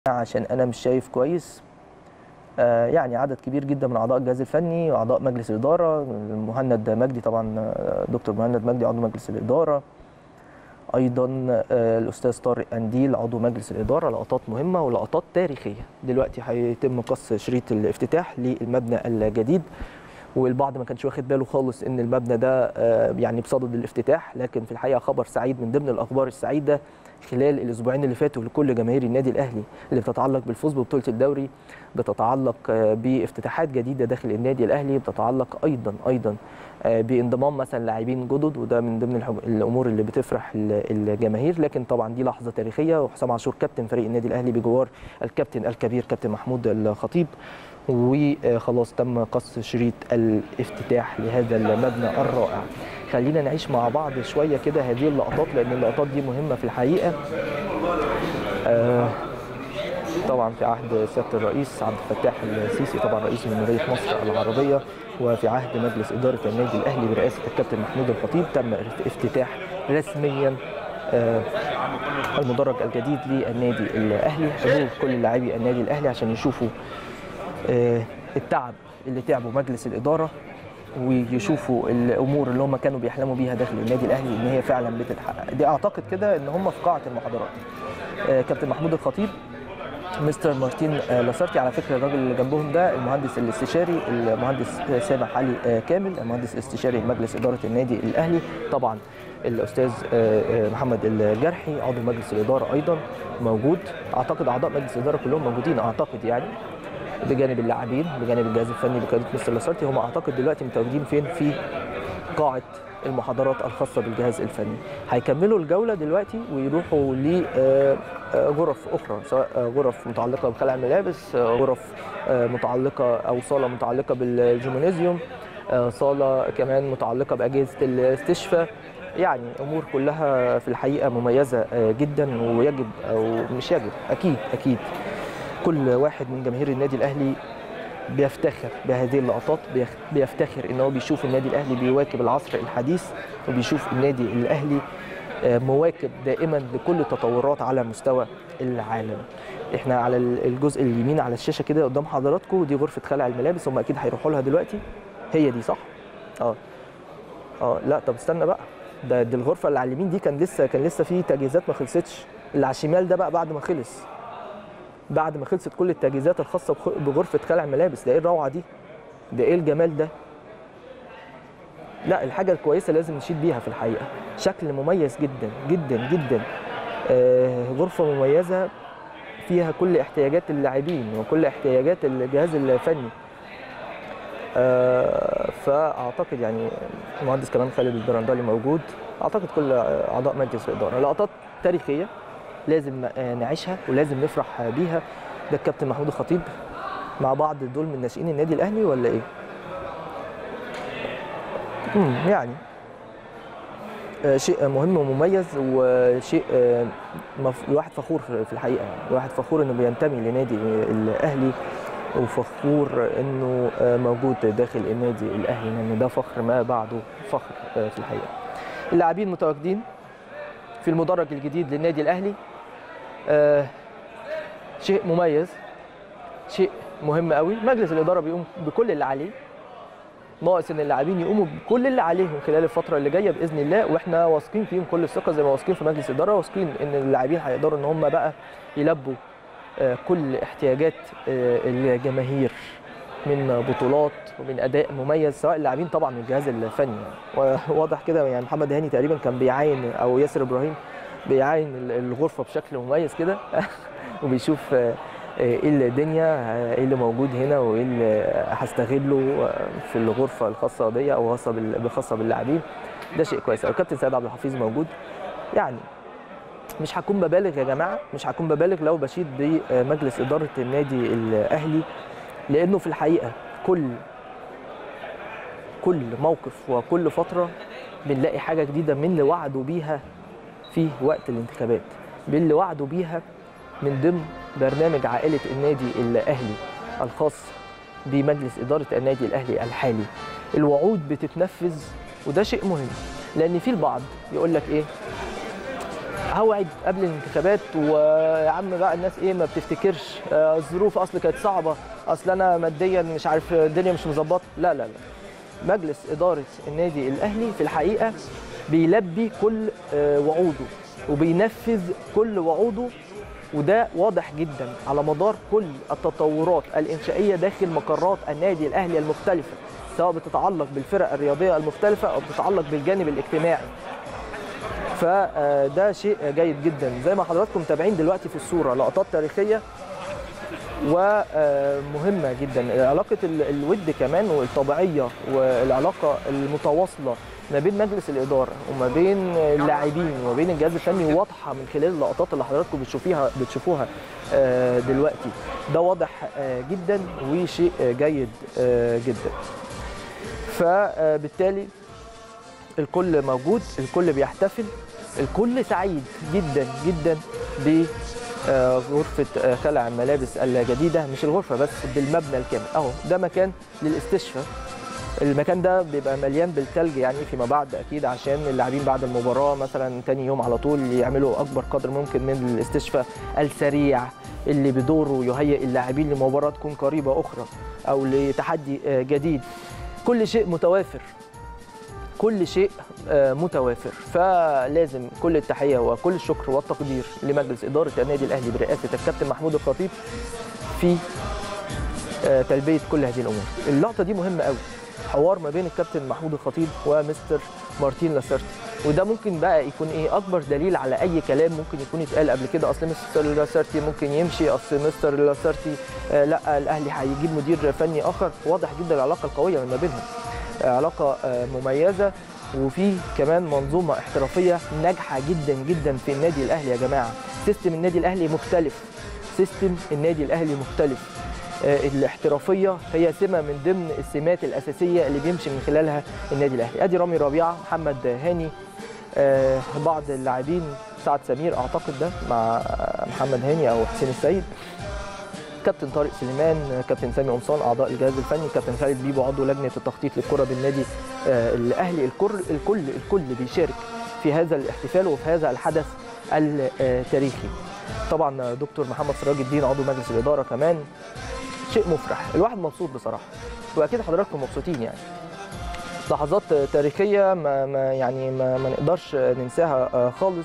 عشان انا مش شايف كويس آه، يعني عدد كبير جدا من اعضاء الجهاز الفني واعضاء مجلس الاداره المهند مجدي طبعا آه، دكتور مهند مجدي عضو مجلس الاداره ايضا آه، الاستاذ طارق انديل عضو مجلس الاداره لقطات مهمه ولقطات تاريخيه دلوقتي هيتم قص شريط الافتتاح للمبنى الجديد والبعض ما كانش واخد باله خالص ان المبنى ده آه، يعني بصدد الافتتاح لكن في الحقيقه خبر سعيد من ضمن الاخبار السعيده خلال الاسبوعين اللي فاتوا لكل جماهير النادي الاهلي اللي بتتعلق بالفوز ببطوله الدوري بتتعلق آه، بافتتاحات جديده داخل النادي الاهلي بتتعلق ايضا ايضا آه، بانضمام مثلا لاعبين جدد وده من ضمن الحب- الامور اللي بتفرح ال- الجماهير لكن طبعا دي لحظه تاريخيه وحسام عاشور كابتن فريق النادي الاهلي بجوار الكابتن الكبير كابتن محمود الخطيب وخلاص تم قص شريط الافتتاح لهذا المبنى الرائع خلينا نعيش مع بعض شويه كده هذه اللقطات لان اللقطات دي مهمه في الحقيقه آه طبعا في عهد سياده الرئيس عبد الفتاح السيسي طبعا رئيس جمهوريه مصر العربيه وفي عهد مجلس اداره النادي الاهلي برئاسه الكابتن محمود الخطيب تم افتتاح رسميا آه، المدرج الجديد للنادي الاهلي حضور كل لاعبي النادي الاهلي عشان يشوفوا آه، التعب اللي تعبه مجلس الاداره ويشوفوا الامور اللي هم كانوا بيحلموا بيها داخل النادي الاهلي ان هي فعلا بتتحقق دي اعتقد كده ان هم في قاعه المحاضرات آه، كابتن محمود الخطيب مستر مارتين آه، لاسارتي على فكره الراجل اللي جنبهم ده المهندس الاستشاري المهندس آه، سامح علي آه، كامل المهندس الاستشاري مجلس اداره النادي الاهلي طبعا الاستاذ آه، آه، محمد الجرحي عضو مجلس الاداره ايضا موجود اعتقد اعضاء مجلس الاداره كلهم موجودين اعتقد يعني بجانب اللاعبين بجانب الجهاز الفني بقياده مستر لاسارتي هم اعتقد دلوقتي متواجدين فين في قاعه المحاضرات الخاصه بالجهاز الفني هيكملوا الجوله دلوقتي ويروحوا لغرف اخرى سواء آه، غرف متعلقه بخلع الملابس آه، غرف آه، متعلقه او صاله متعلقه بالجيمنازيوم آه، صاله كمان متعلقه باجهزه الاستشفاء يعني امور كلها في الحقيقه مميزه آه، جدا ويجب او مش يجب اكيد اكيد كل واحد من جماهير النادي الاهلي بيفتخر بهذه اللقطات بيخ- بيفتخر ان هو بيشوف النادي الاهلي بيواكب العصر الحديث وبيشوف النادي الاهلي آه، مواكب دائما لكل التطورات على مستوى العالم احنا على ال- الجزء اليمين على الشاشه كده قدام حضراتكم دي غرفه خلع الملابس هم اكيد هيروحوا لها دلوقتي هي دي صح اه اه لا طب استنى بقى ده دي الغرفه اللي على اليمين دي كان لسه كان لسه في تجهيزات ما خلصتش اللي على الشمال ده بقى بعد ما خلص بعد ما خلصت كل التجهيزات الخاصه بخ- بغرفه خلع الملابس ده ايه الروعه دي ده ايه الجمال ده لا الحاجه الكويسه لازم نشيد بيها في الحقيقه شكل مميز جدا جدا جدا آه غرفه مميزه فيها كل احتياجات اللاعبين وكل احتياجات الجهاز الفني آه فاعتقد يعني المهندس كمان خالد البرندالي موجود اعتقد كل اعضاء مجلس الاداره لقطات تاريخيه لازم آه، نعيشها ولازم نفرح بيها ده الكابتن محمود الخطيب مع بعض دول من ناشئين النادي الاهلي ولا ايه؟ مم، يعني آه، شيء مهم ومميز وشيء آه، مف- الواحد فخور في في الحقيقه الواحد فخور انه بينتمي لنادي الاهلي وفخور انه آه، موجود داخل النادي الاهلي لان ده فخر ما بعده فخر آه، في الحقيقه اللاعبين متواجدين في المدرج الجديد للنادي الاهلي آه، شيء مميز شيء مهم قوي مجلس الاداره بيقوم بكل اللي عليه ناقص ان اللاعبين يقوموا بكل اللي عليهم خلال الفتره اللي جايه باذن الله واحنا واثقين فيهم كل الثقه زي ما واثقين في مجلس الاداره واثقين ان اللاعبين هيقدروا ان هم بقى يلبوا آه، كل احتياجات آه، الجماهير من بطولات ومن اداء مميز سواء اللاعبين طبعا من الجهاز الفني وواضح كده يعني محمد هاني تقريبا كان بيعاين او ياسر ابراهيم بيعاين ال- الغرفه بشكل مميز كده وبيشوف آه، ايه الدنيا آه، ايه اللي موجود هنا وايه اللي هستغله آه، في الغرفه الخاصه بيا او خاصه بال- خاصه باللاعبين ده شيء كويس الكابتن سيد عبد الحفيظ موجود يعني مش هكون ببالغ يا جماعه مش هكون ببالغ لو بشيد بمجلس اداره النادي الاهلي لانه في الحقيقه كل كل موقف وكل فتره بنلاقي حاجه جديده من اللي وعدوا بيها في وقت الانتخابات باللي وعدوا بيها من ضمن برنامج عائله النادي الاهلي الخاص بمجلس اداره النادي الاهلي الحالي الوعود بتتنفذ وده شيء مهم لان في البعض يقول لك ايه هوعد قبل الانتخابات ويا عم بقى الناس ايه ما بتفتكرش آه، الظروف اصل كانت صعبه اصل انا ماديا مش عارف الدنيا مش مظبطه لا لا لا مجلس اداره النادي الاهلي في الحقيقه بيلبي كل آه، وعوده وبينفذ كل وعوده وده واضح جدا على مدار كل التطورات الانشائيه داخل مقرات النادي الاهلي المختلفه سواء بتتعلق بالفرق الرياضيه المختلفه او بتتعلق بالجانب الاجتماعي فده شيء جيد جدا زي ما حضراتكم متابعين دلوقتي في الصوره لقطات تاريخيه ومهمه جدا علاقه ال- الود كمان والطبيعيه والعلاقه المتواصله ما بين مجلس الاداره وما بين اللاعبين وما بين الجهاز الفني واضحه من خلال اللقطات اللي حضراتكم بتشوفيها بتشوفوها آه، دلوقتي ده واضح آه، جدا وشيء آه، جيد آه، جدا فبالتالي الكل موجود الكل بيحتفل الكل سعيد جدا جدا ب آه، غرفة آه، خلع الملابس الجديدة مش الغرفة بس بالمبنى الكامل اهو ده مكان للاستشفاء المكان ده بيبقى مليان بالثلج يعني فيما بعد اكيد عشان اللاعبين بعد المباراة مثلا تاني يوم على طول يعملوا اكبر قدر ممكن من الاستشفاء السريع اللي بدوره يهيئ اللاعبين لمباراة تكون قريبة اخرى او لتحدي آه، جديد كل شيء متوافر كل شيء آه، متوافر فلازم كل التحيه وكل الشكر والتقدير لمجلس اداره النادي الاهلي برئاسه الكابتن محمود الخطيب في آه، تلبيه كل هذه الامور. اللقطه دي مهمه قوي حوار ما بين الكابتن محمود الخطيب ومستر مارتين لاسارتي وده ممكن بقى يكون ايه اكبر دليل على اي كلام ممكن يكون يتقال قبل كده اصل مستر لاسارتي ممكن يمشي اصل مستر لاسارتي آه لا الاهلي هيجيب مدير فني اخر واضح جدا العلاقه القويه ما بينهم علاقه آه، مميزه وفي كمان منظومه احترافيه ناجحه جدا جدا في النادي الاهلي يا جماعه سيستم النادي الاهلي مختلف سيستم النادي الاهلي مختلف آه، الاحترافيه هي سمه من ضمن السمات الاساسيه اللي بيمشي من خلالها النادي الاهلي ادي رامي ربيعه محمد هاني آه، بعض اللاعبين سعد سمير اعتقد ده مع آه، محمد هاني او حسين السيد كابتن طارق سليمان كابتن سامي قمصان اعضاء الجهاز الفني كابتن خالد بيبو عضو لجنه التخطيط للكره بالنادي آه، الاهلي الكل الكل الكل بيشارك في هذا الاحتفال وفي هذا الحدث التاريخي طبعا دكتور محمد سراج الدين عضو مجلس الاداره كمان شيء مفرح الواحد مبسوط بصراحه واكيد حضراتكم مبسوطين يعني لحظات تاريخيه ما ما يعني ما, ما نقدرش ننساها آه، خالص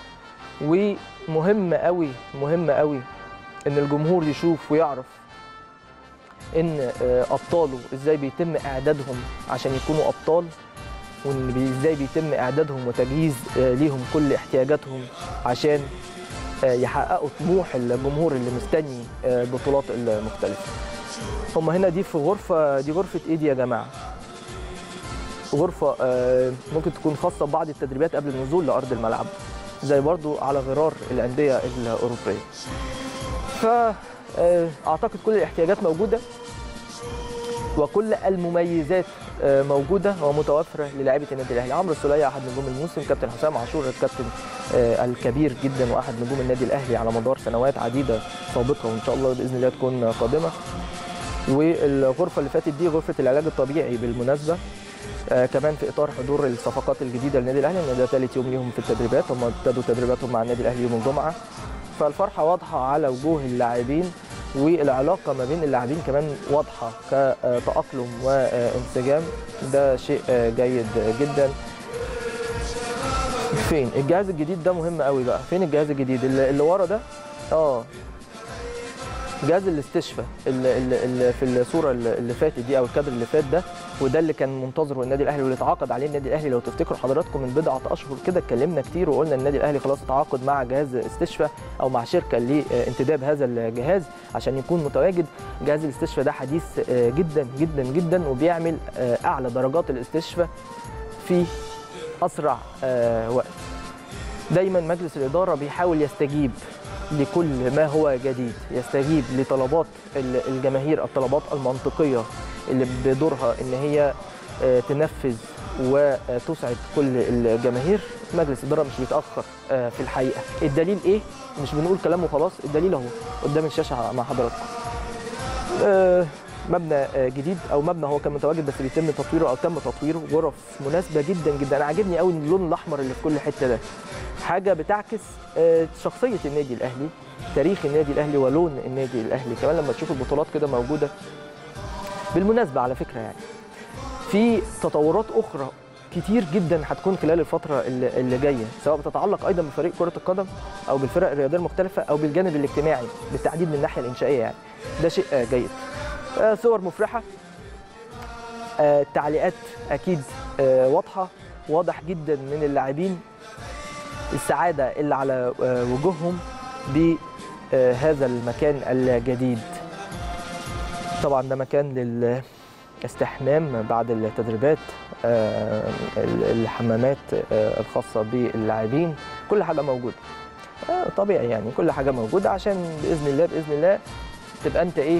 ومهم قوي مهم قوي ان الجمهور يشوف ويعرف ان آه، ابطاله ازاي بيتم اعدادهم عشان يكونوا ابطال وان بي- ازاي بيتم اعدادهم وتجهيز آه، ليهم كل احتياجاتهم عشان آه، يحققوا طموح الجمهور اللي مستني آه، البطولات المختلفه هم هنا دي في غرفه دي غرفه ايه دي يا جماعه غرفه آه، ممكن تكون خاصه ببعض التدريبات قبل النزول لارض الملعب زي برضو على غرار الانديه الاوروبيه فاعتقد كل الاحتياجات موجوده وكل المميزات آه، موجوده ومتوفره للاعيبه النادي الاهلي عمرو السوليه احد نجوم الموسم كابتن حسام عاشور الكابتن آه، الكبير جدا واحد نجوم النادي الاهلي على مدار سنوات عديده سابقه وان شاء الله باذن الله تكون قادمه والغرفه اللي فاتت دي غرفه العلاج الطبيعي بالمناسبه آه كمان في اطار حضور الصفقات الجديده للنادي الاهلي لان ده ثالث يوم ليهم في التدريبات هم ابتدوا تدريباتهم مع النادي الاهلي يوم الجمعه فالفرحه واضحه على وجوه اللاعبين والعلاقه ما بين اللاعبين كمان واضحه كتاقلم وانسجام ده شيء آه، جيد جدا فين الجهاز الجديد ده مهم قوي بقى فين الجهاز الجديد اللي, اللي ورا ده اه جهاز الاستشفاء اللي, اللي, اللي في الصوره اللي اللي فاتت دي او الكادر اللي فات ده وده اللي كان منتظره النادي الاهلي واللي اتعاقد عليه النادي الاهلي لو تفتكروا حضراتكم من بضعه اشهر كده اتكلمنا كتير وقلنا النادي الاهلي خلاص اتعاقد مع جهاز استشفاء او مع شركه لانتداب هذا الجهاز عشان يكون متواجد جهاز الاستشفاء ده حديث آه، جدا جدا جدا وبيعمل آه، اعلى درجات الاستشفاء في اسرع آه، وقت دايما مجلس الاداره بيحاول يستجيب لكل ما هو جديد يستجيب لطلبات ال- الجماهير الطلبات المنطقيه اللي بدورها ان هي آه، تنفذ وتسعد كل الجماهير مجلس الاداره مش بيتاخر آه، في الحقيقه الدليل ايه مش بنقول كلام وخلاص الدليل اهو قدام الشاشه مع حضراتكم آه، مبنى آه، جديد او مبنى هو كان متواجد بس بيتم تطويره او تم تطويره غرف مناسبه جدا جدا انا عاجبني قوي اللون الاحمر اللي في كل حته ده حاجه بتعكس آه، شخصيه النادي الاهلي تاريخ النادي الاهلي ولون النادي الاهلي كمان لما تشوف البطولات كده موجوده بالمناسبه على فكره يعني في تطورات اخرى كتير جدا هتكون خلال الفتره اللي اللي جايه سواء بتتعلق ايضا بفريق كره القدم او بالفرق الرياضيه المختلفه او بالجانب الاجتماعي بالتحديد من الناحيه الانشائيه يعني ده شيء آه، جيد آه، صور مفرحه آه، تعليقات اكيد آه، واضحه واضح جدا من اللاعبين السعاده اللي على آه، وجوههم بهذا المكان الجديد طبعا ده مكان للاستحمام بعد التدريبات آه، الحمامات آه، الخاصه باللاعبين كل حاجه موجوده آه، طبيعي يعني كل حاجه موجوده عشان باذن الله باذن الله تبقى انت ايه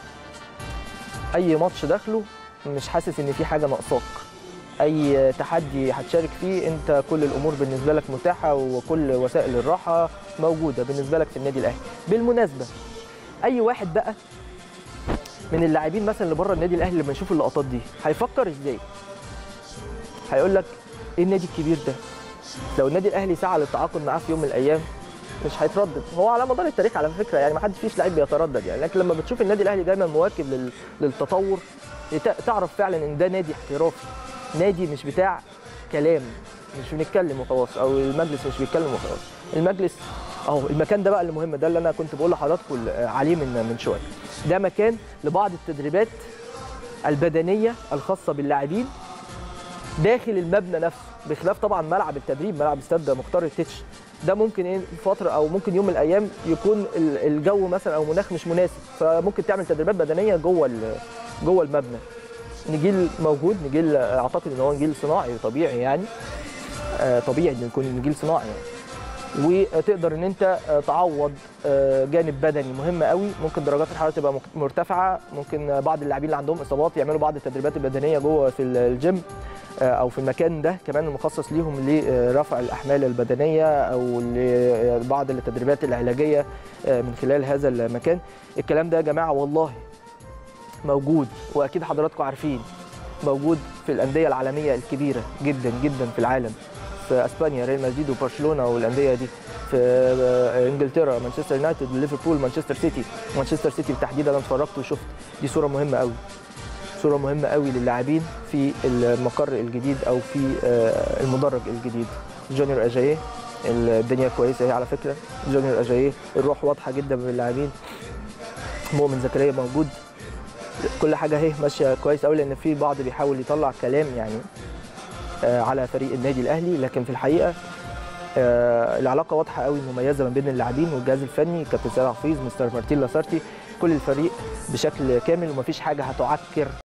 اي ماتش داخله مش حاسس ان في حاجه ناقصاك اي تحدي هتشارك فيه انت كل الامور بالنسبه لك متاحه وكل وسائل الراحه موجوده بالنسبه لك في النادي الاهلي بالمناسبه اي واحد بقى من اللاعبين مثلا اللي بره النادي الاهلي لما يشوف اللقطات دي هيفكر ازاي هيقول لك ايه النادي الكبير ده لو النادي الاهلي سعى للتعاقد معاه في يوم من الايام مش هيتردد هو على مدار التاريخ على فكره يعني ما حدش فيش لعيب بيتردد يعني لكن لما بتشوف النادي الاهلي دايما مواكب لل... للتطور يت- تعرف فعلا ان ده نادي احترافي نادي مش بتاع كلام مش بنتكلم وخلاص او المجلس مش بيتكلم وخلاص المجلس اهو المكان ده بقى اللي مهم ده اللي انا كنت بقول لحضراتكم عليه من من شويه ده مكان لبعض التدريبات البدنيه الخاصه باللاعبين داخل المبنى نفسه بخلاف طبعا ملعب التدريب ملعب استاد مختار التتش ده ممكن ايه فتره او ممكن يوم من الايام يكون ال- الجو مثلا او مناخ مش مناسب فممكن تعمل تدريبات بدنيه جوه ال- جوه المبنى نجيل موجود نجيل اعتقد ان هو نجيل صناعي طبيعي يعني آه، طبيعي ان يكون نجيل صناعي يعني وتقدر ان انت آه، تعوض آه، جانب بدني مهم قوي ممكن درجات الحراره تبقى مك- مرتفعه ممكن آه، بعض اللاعبين اللي عندهم اصابات يعملوا بعض التدريبات البدنيه جوه في ال- الجيم آه، او في المكان ده كمان المخصص ليهم لرفع الاحمال البدنيه او لبعض التدريبات العلاجيه آه، من خلال هذا المكان الكلام ده يا جماعه والله موجود واكيد حضراتكم عارفين موجود في الانديه العالميه الكبيره جدا جدا في العالم في اسبانيا ريال مدريد وبرشلونه والانديه دي في آه، انجلترا مانشستر يونايتد ليفربول مانشستر سيتي مانشستر سيتي بالتحديد انا اتفرجت وشفت دي صوره مهمه قوي صوره مهمه قوي للاعبين في المقر الجديد او في آه، المدرج الجديد جونيور اجاييه الدنيا كويسه اهي على فكره جونيور اجاييه الروح واضحه جدا من اللاعبين مؤمن زكريا موجود كل حاجه اهي ماشيه كويس قوي لان في بعض بيحاول يطلع كلام يعني آه، على فريق النادي الاهلي لكن في الحقيقه آه، العلاقه واضحه قوي مميزه ما بين اللاعبين والجهاز الفني كابتن سيد حفيظ مستر مارتين لاسارتي كل الفريق بشكل كامل ومفيش حاجه هتعكر